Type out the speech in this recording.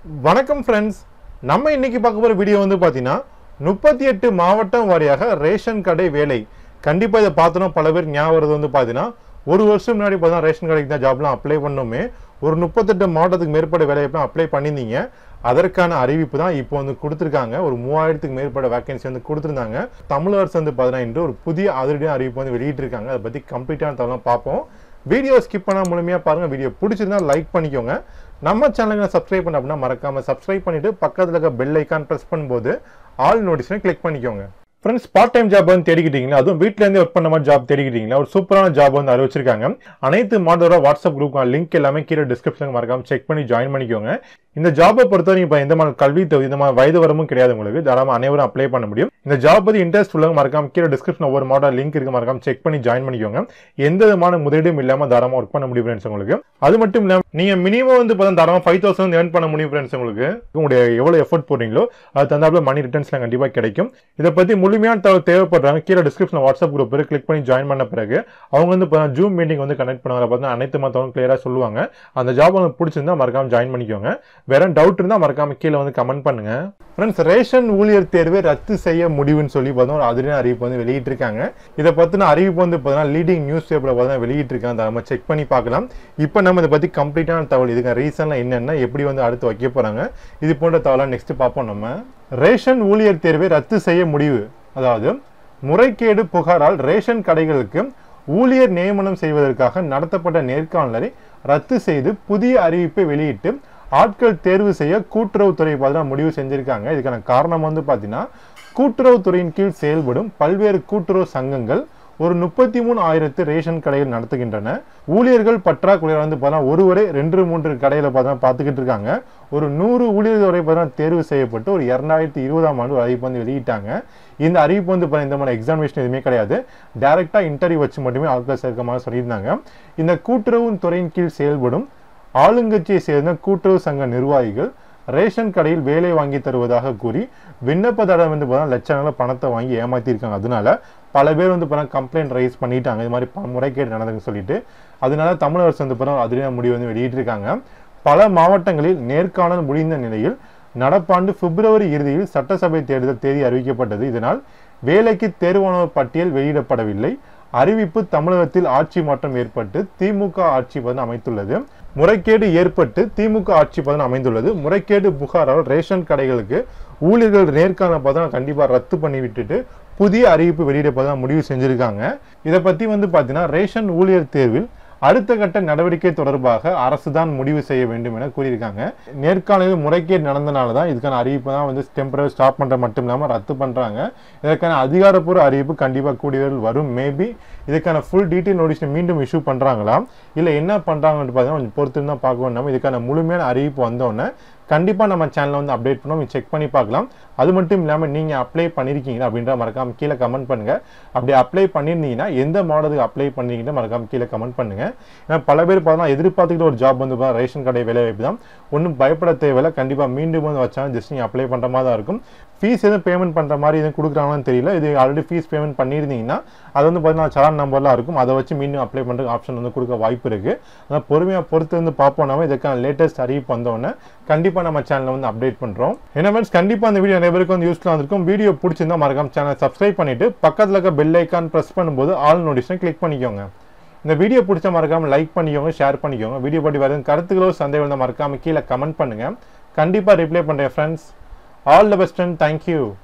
வணக்கம் ஃப்ரெண்ட்ஸ் நம்ம இன்னைக்கு பார்க்க போகிற வீடியோ வந்து பார்த்தீங்கன்னா முப்பத்தி எட்டு மாவட்டம் வாரியாக ரேஷன் கடை வேலை கண்டிப்பாக இதை பார்த்தோன்னா பல பேர் ஞாபகம் வருது வந்து பார்த்தீங்கன்னா ஒரு வருஷம் முன்னாடி பார்த்தா ரேஷன் கடைக்கு தான் ஜாப்லாம் அப்ளை பண்ணோமே ஒரு முப்பத்தெட்டு மாவட்டத்துக்கு மேற்பட்ட வேலையெல்லாம் அப்ளை பண்ணியிருந்தீங்க அதற்கான அறிவிப்பு தான் இப்போ வந்து கொடுத்துருக்காங்க ஒரு மூவாயிரத்துக்கு மேற்பட்ட வேகன்சி வந்து கொடுத்துருந்தாங்க தமிழ் அரசு வந்து பார்த்தீங்கன்னா இன்று ஒரு புதிய அதிரடியான அறிவிப்பு வந்து வெளியிட்டிருக்காங்க அதை பற்றி கம்ப்ளீட்டான தகவலாம் பார்ப்போம் வீடியோ ஸ்கிப் பண்ணால் முழுமையாக பாருங்க வீடியோ பிடிச்சிருந்தா லைக் பண்ணிக்கோங்க நம்ம சேனலுக்கு சப்ஸ்கிரைப் பண்ண அப்படின்னா மறக்காம சப்ஸ்கிரைப் பண்ணிட்டு பக்கத்தில் இருக்க பெல் ஐக்கான் ப்ரெஸ் பண்ணும்போது ஆல் நோட்டிஸ்னை கிளிக் பண்ணிக்கோங்க ஃப்ரெண்ட்ஸ் பார்ட் டைம் ஜாப் வந்து தேடிக்கிட்டீங்களா அதுவும் வீட்ல இருந்து ஒர்க் பண்ண மாதிரி ஜாப் தேடிக்கிட்டீங்களா ஒரு சூப்பரான ஜாப் வந்து அறிவிச்சிருக்காங்க அனைத்து மாடலோட வாட்ஸ்அப் குரூப் லிங்க் எல்லாமே கீழே டிஸ்கிரிப்ஷனுக்கு மறக்காம செக் பண்ணி ஜாயின் பண்ணிக்கோங்க இந்த ஜாபை பொறுத்தவரைக்கும் இப்போ எந்த மாதிரி கல்வி தகுதி இந்த மாதிரி வயது வரமும் கிடையாது உங்களுக்கு தாராளமாக அனைவரும் அப்ளை பண்ண முடியும் இந்த ஜாப் பத்தி இன்ட்ரெஸ்ட் உள்ளவங்க மறக்காம கீழே டிஸ்கிரிப்ஷன் ஒவ்வொரு மாடல் லிங்க் இருக்கு மறக்காம செக் பண்ணி ஜாயின் பண்ணிக்கோங்க எந்த விதமான முதலீடும் இல்லாம தாராளமாக ஒர்க் பண்ண முடியும் ஃப்ரெண்ட்ஸ் உங்களுக்கு அது மட்டும் இல்லாம நீங்க மினிமம் வந்து பார்த்தா தாராளமாக ஃபைவ் தௌசண்ட் ஏர்ன் பண்ண முடியும் ஃப்ரெண்ட்ஸ் உங்களுக்கு உங்களுடைய எவ்வளவு எஃபோர்ட் போடுறீங்களோ அது தந்தாப்புல மணி ரிட்டர்ன்ஸ்லாம் கண்டிப்பா கிடைக்கும் இதை பத்தி முழுமையான தகவல் தேவைப்படுறாங்க கீழே டிஸ்கிரிப்ஷன் வாட்ஸ்அப் குரூப் கிளிக் பண்ணி ஜாயின் பண்ண பிறகு அவங்க வந்து பார்த்தா ஜூம் மீட்டிங் வந்து கனெக்ட் பண்ணுவாங்க பார்த்தா அனைத்து மத்தவங்க கிளியரா சொல்லுவாங்க அந்த ஜாப் உங்களுக்கு பிடிச்சிருந்தா மறக்காம ஜாயின் பண்ணிக்கோங்க வேற டவுட் இருந்தா மறக்காம கீழே வந்து கமெண்ட் பண்ணுங்க ஃப்ரெண்ட்ஸ் ரேஷன் ஊழியர் தேர்வை ரத்து செய்ய முடிவுன்னு சொல்லி பார்த்தோம் ஒரு அதிரடியான அறிவிப்பு வந்து வெளியிட்டிருக்காங்க இதை பத்தின அறிவிப்பு வந்து பார்த்தீங்கன்னா லீடிங் நியூஸ் பேப்பர்ல பார்த்தீங்கன்னா வெளியிட்டிருக்காங்க அதை நம்ம செக் பண்ணி பார்க்கலாம் இப்போ நம்ம இதை பத்தி கம்ப்ளீட்டான தகவல் இதுக்கு ரீசன்லாம் என்னென்ன எப்படி வந்து அடுத்து வைக்க போறாங்க இது போன்ற தகவலாம் நெக்ஸ்ட் பார்ப்போம் நம்ம ரேஷன் ஊழியர் தேர்வை ரத்து செய்ய முடிவு அதாவது முறைகேடு புகாரால் ரேஷன் கடைகளுக்கு ஊழியர் நியமனம் செய்வதற்காக நடத்தப்பட்ட நேர்காணலை ரத்து செய்து புதிய அறிவிப்பை வெளியிட்டு ஆட்கள் தேர்வு செய்ய கூட்டுறவுத்துறை பார்த்தீங்கன்னா முடிவு செஞ்சிருக்காங்க இதுக்கான காரணம் வந்து பார்த்தீங்கன்னா கூட்டுறவுத்துறையின் கீழ் செயல்படும் பல்வேறு கூட்டுறவு சங்கங்கள் ஒரு முப்பத்தி மூணு ஆயிரத்து ரேஷன் கடைகள் நடத்துகின்றன ஊழியர்கள் பற்றாக்குறையில் வந்து பார்த்தா ஒருவரே ரெண்டு மூன்று கடையில் பார்த்தா பார்த்துக்கிட்டு இருக்காங்க ஒரு நூறு ஊழியர்கள் வரை பார்த்தா தேர்வு செய்யப்பட்டு ஒரு இரண்டாயிரத்தி இருபதாம் ஆண்டு ஒரு அறிவிப்பு வந்து வெளியிட்டாங்க இந்த அறிவிப்பு வந்து பார்த்தா இந்த மாதிரி எக்ஸாமினேஷன் எதுவுமே கிடையாது டைரெக்டாக இன்டர்வியூ வச்சு மட்டுமே ஆட்கள் சேர்க்க மாதிரி சொல்லியிருந்தாங்க இந்த கூட்டுறவு துறையின் கீழ் செயல்படும் ஆளுங்கட்சியை சேர்ந்த கூட்டுறவு சங்க நிர்வாகிகள் ரேஷன் கடையில் வேலை வாங்கி தருவதாக கூறி விண்ணப்பதாரம் வந்து பார்த்தா லட்சங்களை பணத்தை வாங்கி ஏமாத்திருக்காங்க அதனால பல பேர் வந்து பார்த்தா கம்ப்ளைண்ட் ரைஸ் பண்ணிட்டாங்க இது மாதிரி ப- முறைகேடு நடந்ததுன்னு சொல்லிட்டு அதனால தமிழ் அரசு வந்து பார்த்தா அதிரடியான முடிவு வந்து வெளியிட்டிருக்காங்க பல மாவட்டங்களில் நேர்காணல் முடிந்த நிலையில் நடப்பாண்டு பிப்ரவரி இறுதியில் சட்டசபை தேர்தல் தேதி அறிவிக்கப்பட்டது இதனால் வேலைக்கு தேர்வானவர் பட்டியல் வெளியிடப்படவில்லை அறிவிப்பு தமிழகத்தில் ஆட்சி மாற்றம் ஏற்பட்டு திமுக ஆட்சி பதன் அமைத்துள்ளது முறைகேடு ஏற்பட்டு திமுக ஆட்சி பதன் அமைந்துள்ளது முறைகேடு புகாரால் ரேஷன் கடைகளுக்கு ஊழியர்கள் நேர்காணல் பதம் கண்டிப்பா ரத்து பண்ணி விட்டுட்டு புதிய அறிவிப்பு வெளியிடப்பதான் முடிவு செஞ்சிருக்காங்க இதை பத்தி வந்து பாத்தீங்கன்னா ரேஷன் ஊழியர் தேர்வில் அடுத்த கட்ட நடவடிக்கை தொடர்பாக அரசு தான் முடிவு செய்ய வேண்டும் என கூறியிருக்காங்க நேர்காணலில் முறைகேடு நடந்தனால தான் இதுக்கான அறிவிப்பு தான் வந்து டெம்பரரி ஸ்டாப் பண்ற மட்டும் இல்லாமல் ரத்து பண்றாங்க இதற்கான அதிகாரப்பூர்வ அறிவிப்பு கண்டிப்பாக கூடிய விரைவில் வரும் மேபி இதுக்கான ஃபுல் டீட்டெயில் நோட்டீஸ் மீண்டும் இஷ்யூ பண்றாங்களா இல்லை என்ன பண்றாங்கன்னு பார்த்தீங்கன்னா கொஞ்சம் பொறுத்து தான் பார்க்கணும் நம்ம இதுக்கான முழுமையான அறிவிப்பு வந்தோடனே கண்டிப்பாக நம்ம சேனலை வந்து அப்டேட் பண்ணோம் செக் பண்ணி பார்க்கலாம் அது மட்டும் இல்லாமல் நீங்கள் அப்ளை பண்ணியிருக்கீங்களா அப்படின்ற மறக்காம கீழே கமெண்ட் பண்ணுங்க அப்படி அப்ளை பண்ணியிருந்தீங்கன்னா எந்த மாடலுக்கு அப்ளை பண்ணீங்கன்னு மறக்காம கீழே கமெண்ட் பண்ணுங்க ஏன்னா பல பேர் பார்த்தா எதிர்பார்த்துக்கிட்ட ஒரு ஜாப் வந்து பார்த்தா ரேஷன் கடை வேலை வாய்ப்பு தான் ஒன்றும் பயப்பட தேவையில்ல கண்டிப்பாக மீண்டும் வந்து வச்சாலும் ஜஸ்ட் நீங்கள் அப்ளை பண்ணுற மாதிரி தான் இருக்கும் ஃபீஸ் எதுவும் பேமெண்ட் பண்ணுற மாதிரி எதுவும் கொடுக்குறாங்களான்னு தெரியல இது ஆல்ரெடி ஃபீஸ் பேமெண்ட் பண்ணியிருந்தீங்கன்னா அது வந்து பார்த்தீங்கன்னா சலான் நம்பர்லாம் இருக்கும் அதை வச்சு மீண்டும் அப்ளை பண்ணுறதுக்கு ஆப்ஷன் வந்து கொடுக்க வாய்ப்பு இருக்குது அதனால் பொறுமையாக பொறுத்து வந்து பார்ப்போம் நம்ம இதுக்கான லேட்டஸ்ட் அறிவிப்பு வந்தோடனே கண்டிப்பாக நம்ம சேனலை வந்து அப்டேட் பண்ணுறோம் என்ன ஃப்ரெண்ட்ஸ் கண்டிப்பாக அந்த வீடியோ நிறைய பேருக்கு வந்து யூஸ்ஃபுல்லாக இருக்கும் வீடியோ பிடிச்சிருந்தா மறக்காம சேனல் சப்ஸ்கிரைப் பண்ணிட்டு பக்கத்தில் இருக்க பெல் ஐக்கான் ப்ரெஸ் பண்ணும்போது ஆல் நோட்டிஃபிகேஷன் கிளிக் பண்ணிக்கோங்க இந்த வீடியோ பிடிச்ச மறக்காம லைக் பண்ணிக்கோங்க ஷேர் பண்ணிக்கோங்க வீடியோ பற்றி வேறு கருத்துக்களோ சந்தேகம் இருந்தால் மறக்காம கீழே கமெண்ட் பண்ணுங்க கண்டிப்பாக ரிப்ளை பண்ணுறேன் friends all the best and thank you